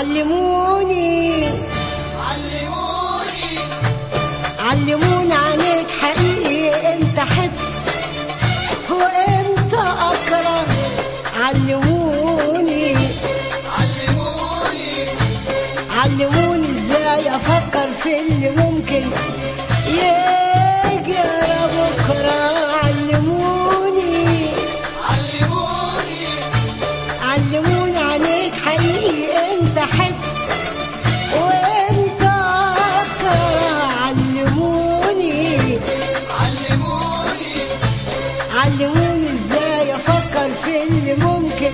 علموني علموني علموني عليك حقيقي امتى احب وامتى اكره علموني علموني علموني ازاي افكر في اللي ممكن يجرى بكره علموني علموني علموني عليك حقيقي انت احب وانت اكره علموني علموني علموني ازاي افكر في اللي ممكن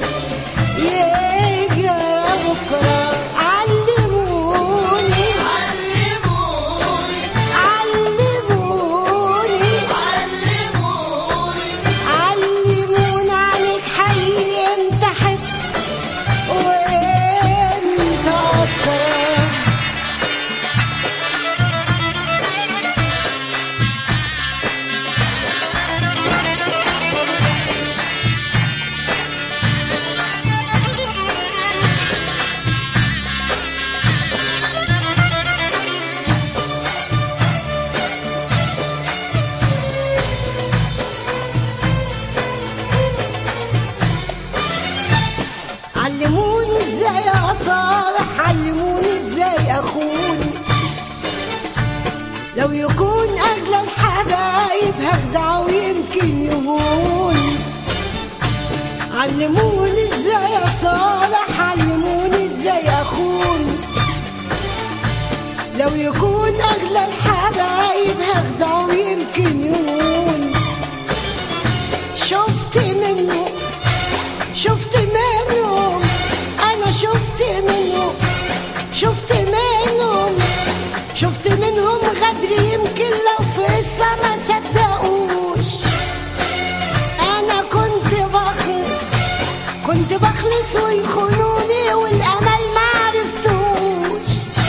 يجرى بكره علموني علموني علموني علموني علموني عليك حقيقي انت احب وانت اكره علموني ازاي اصالح علموني ازاي اخون لو يكون اغلى الحبايب هخدع ويمكن يهون علموني ازاي اصالح علموني ازاي اخون لو يكون اغلى الحبايب هخدع ويمكن يهون شفت منه شفت منهم انا شفت منهم شفت منهم شفت منهم غدر يمكن لو في السما صدقوش انا كنت بخلص كنت بخلص ويخونوني والامل ما عرفتوش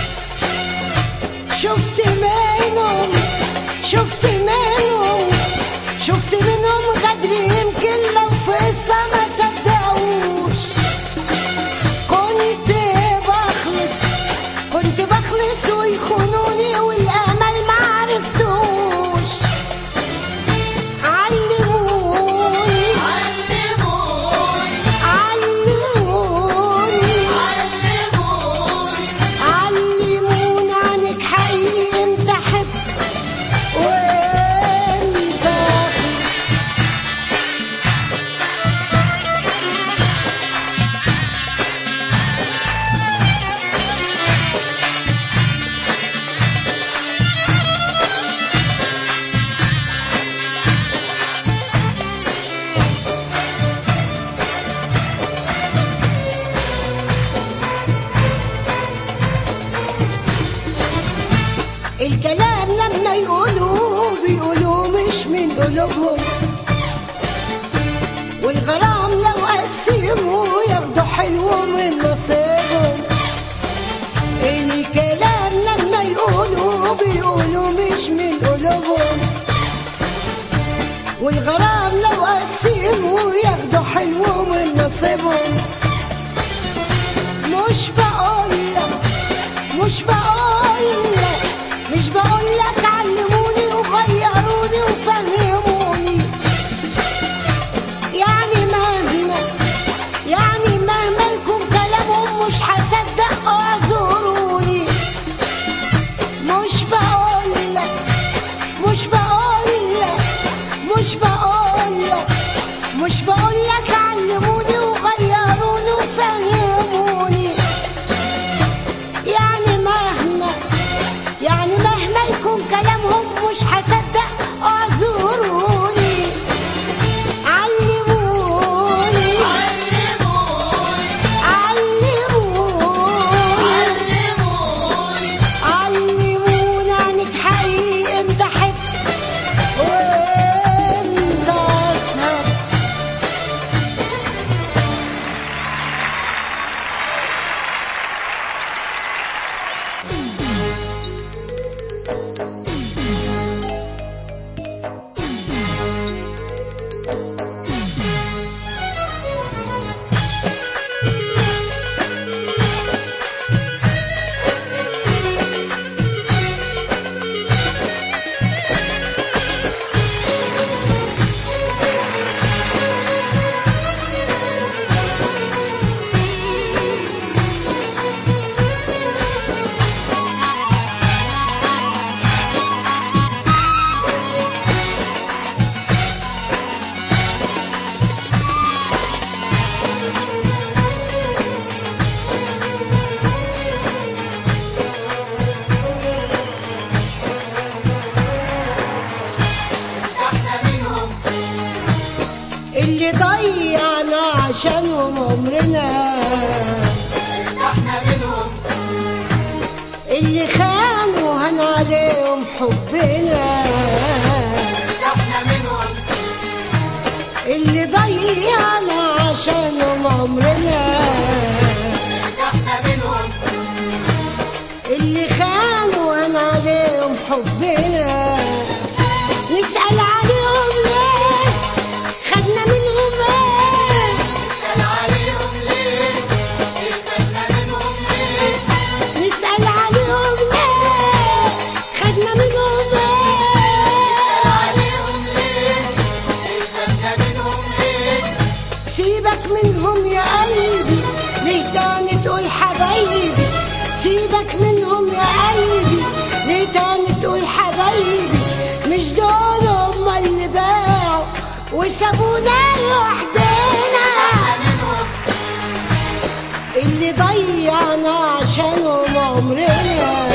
شفت منهم شفت منهم شفت منهم غدر يمكن لو في السما صدقوش كنت بخلص كنت بخلص ويخونوني والامل ما عرفتوش علموني علموني علموني علموني علموني عنك حقيقي امتى احب وامتى أخلص. الكلام لما يقولوا بيقولوا مش من قلوبهم والغرام لو قسموا ياخدوا حلو من نصيبهم الكلام لما يقولوا بيقولوا مش من قلوبهم والغرام لو قسموا ياخدوا حلو من نصيبهم مش بقولك مش بقولك مش بقولك علموني وغيروني وفهموني يعني مهما يعني مهما يكون كلامهم مش هصدق اعذروني مش بقولك مش بقولك مش بقولك مش بقولك علموني وغيروني وفهموني يعني مهما يعني مهما يكون كلامهم مش هصدق اعذروني علموني علموني علموني عنك حقيقي امتى احب وامتى اسهر اللي ضيعنا عشانهم عمرنا ارتحنا منهم اللي خانوا هن عليهم حبنا ارتحنا منهم اللي ضيعنا عشانهم عمرنا ارتحنا منهم اللي خانوا هن عليهم حبنا نسأل عليهم ليه خدنا منهم ايه نسأل عليهم ليه ارتحنا منهم ليه نسأل عليهم ليه خدنا منهم نسأل ايه عليهم ليه ارتحنا منهم ليه سيبك منهم يا قلبي ليه تاني تقول حبايبي سيبك منهم يا قلبي ليه تاني تقول حبايبي مش دول هم اللي باعوا وسابونا لوحدنا منهم اللي ضيعنا عشانهم عمرنا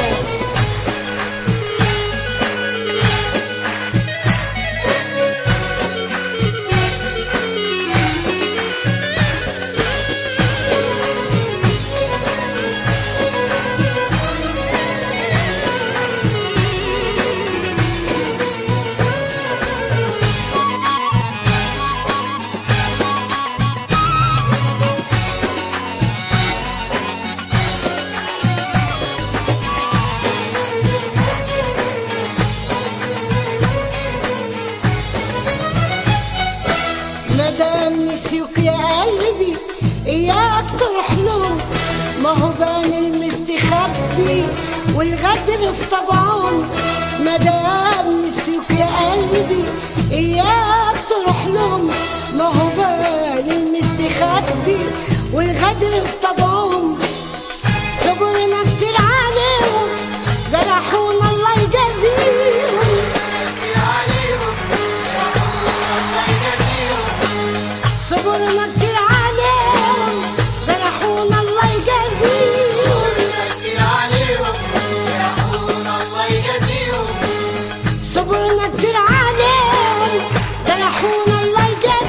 مدام نسيوك يا قلبي اياك تروح لهم ما هو بان المستخبي والغدر في طبعهم مدام نسيوك يا قلبي اياك تروح لهم ما هو بان المستخبي والغدر في طبعهم صبرنا كتير عليهم جرحونا الله يجازيهم كتير عليهم ارحمونا الله يجازيهم صبرنا كتير عليهم جرحونا الله يجازيهم كتير عليهم ارحمونا الله يجازيهم صبرنا كتير عليهم جرحونا الله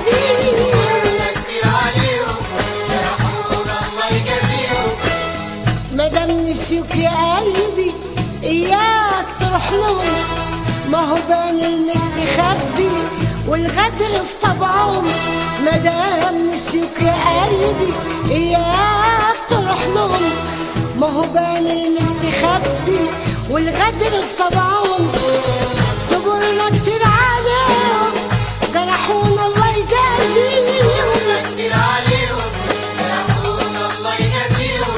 يجازيهم كتير عليهم ارحمونا الله يجازيهم مادام نسيوك يا قلبي اياك تروح لهم ما هو بان المستخبي والغدر في طبعهم مادام نسيوك يا قلبي اياك تروح لهم ما هو بان المستخبي والغدر في طبعهم صبرنا كتير عليهم جرحونا الله يجازيهم كتير عليهم ارحمونا الله يجازيهم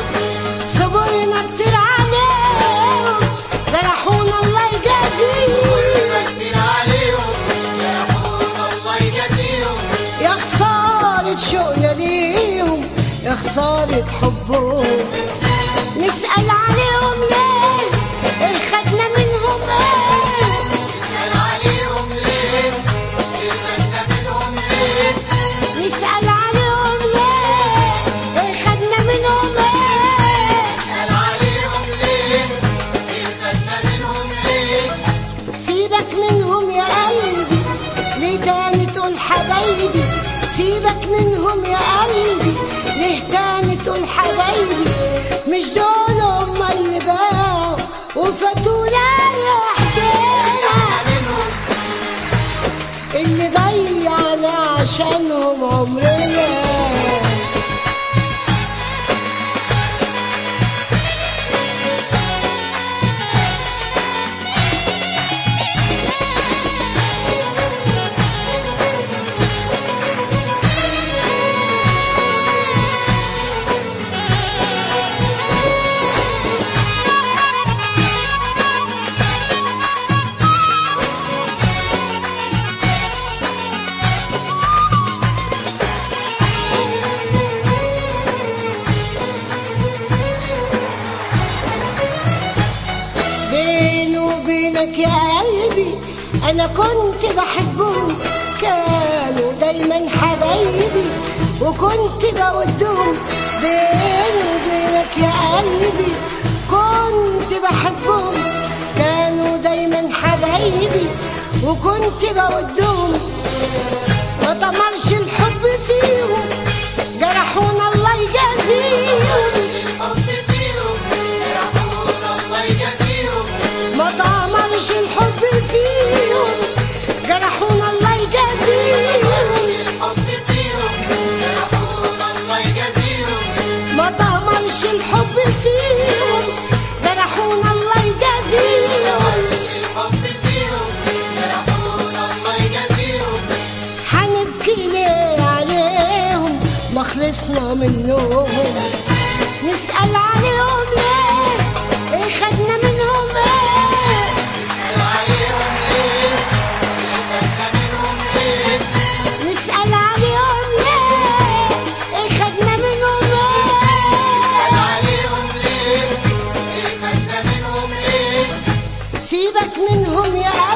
صبرنا كتير عليهم جرحونا الله يجازيهم كتير عليهم ارحمونا الله يجازيهم يا خسارة شوقنا ليهم يا خسارة حبهم نسأل عليهم ليه إيه خدنا منهم ايه نسأل عليهم ليه ارتحنا منهم ليه نسأل عليهم ليه إيه خدنا منهم ايه نسأل عليهم ليه ارتحنا منهم ليه سيبك منهم يا قلبي ليه تاني تقول حبايبي سيبك منهم يا قلبي ليه تاني تقول حبايبي مش دول هم اللي باعوا وفاتونا لوحدنا منهم اللي ضيعنا عشانهم عمرنا بيني وبينك يا قلبي انا كنت بحبهم كانوا دايما حبايبي وكنت بودهم بيني وبينك يا قلبي كنت بحبهم كانوا دايما حبايبي وكنت بودهم ما طمرش الحب فيهم جرحونا الله يجازيهم الحب فيهم جرحونا الله يجازيهم ما ضمرش الحب فيهم جرحونا الله يجازيهم الحب فيهم جرحونا الله يجازيهم ما ضمنش الحب فيهم جرحونا الله يجازيهم الحب فيهم جرحونا الله يجازيهم هنبكي ليه عليهم ما خلصنا منهم نسأل عليهم ليه ايه خدنا منهم ايه نسأل عليهم ليه خدنا منهم ايه نسأل عليهم ليه ايه خدنا منهم نسأل ايه عليهم ليه خدنا منهم ايه سيبك منهم يا